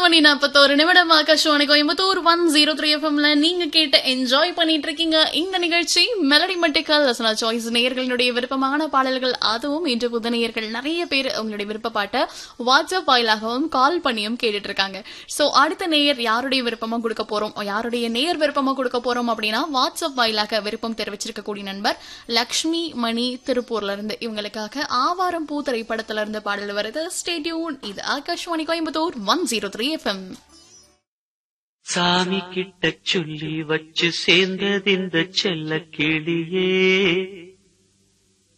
மணி நாற்பத்தோரு நிமிடம் Akashvani Coimbatore one zero three எஃப்எம்ல நீங்க கேட்டு என்ஜாய் பண்ணிட்டு இருக்கீங்க இந்த நிகழ்ச்சி மெலடி மட்டிக்கல் லசனா சாய்ஸ் நேயர்களுடைய விருப்பமான பாடல்கள் அதுவும் இன்று புது நேயர்கள் நிறைய பேர் உங்களுடைய விருப்ப பாட்டை வாட்ஸ்அப் வாயிலாகவும் கால் பண்ணியும் கேட்டுட்டு இருக்காங்க சோ அடுத்த நேயர் யாருடைய விருப்பமா கொடுக்க போறோம் யாருடைய நேயர் விருப்பமா கொடுக்க போறோம் அப்படின்னா வாட்ஸ்அப் வாயிலாக விருப்பம் தெரிவிச்சிருக்கக்கூடிய நண்பர் லக்ஷ்மி மணி திருப்பூர்ல இருந்து இவங்களுக்காக ஆவாரம் பூ திரைப்படத்துல இருந்து பாடல் வருது ஸ்டேடியூன் இது Akashvani Coimbatore one zero three FM சாமி கிட்ட சொல்லி வச்சு சேர்ந்தது இந்த செல்ல கிளியே